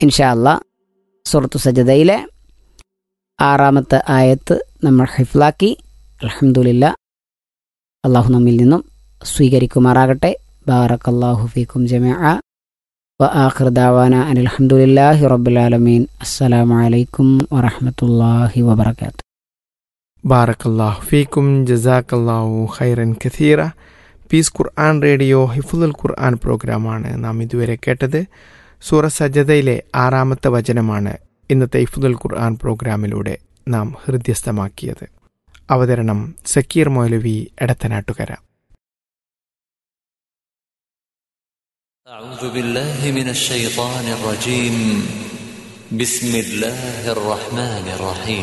ഇൻഷാ അല്ലാ സുറത്തു സജദയിലെ ആറാമത്തെ ആയത്ത് നമ്മൾ ഹിഫ്ലാക്കി അലഹമുല്ല അള്ളാഹു നമ്മിൽ നിന്നും സ്വീകരിക്കുമാറാകട്ടെ ബാറക്കല്ലാഹു ഫീക്കും ജമിഅ വ ആഖിർ ദാവാന അനിൽ അൽഹംദുലില്ലാഹി റബ്ബിൽ ആലമീൻ അസ്സലാമു അലൈക്കും വറഹ്മത്തുള്ളാഹി വബറകാതുഹു ബാറക്കല്ലാഹു ഫീക്കും ജസാക്കല്ലാഹു ഖൈറൻ കഥീറ പീസ് ഖുർആൻ റേഡിയോ ഹിഫുൽ ഖുർആൻ പ്രോഗ്രാമാണ് നാം ഇതുവരെ കേട്ടത് സൂറ സജ്ജതയിലെ ആറാമത്തെ വചനമാണ് ഇന്നത്തെ ഹിഫുൽ ഖുർആൻ പ്രോഗ്രാമിലൂടെ നാം ഹൃദ്യസ്ഥമാക്കിയത് അവതരണം സക്കീർ മൗലവി എടത്തനാട്ടുകര أعوذ بالله من الشيطان الرجيم بسم الله الرحمن الرحيم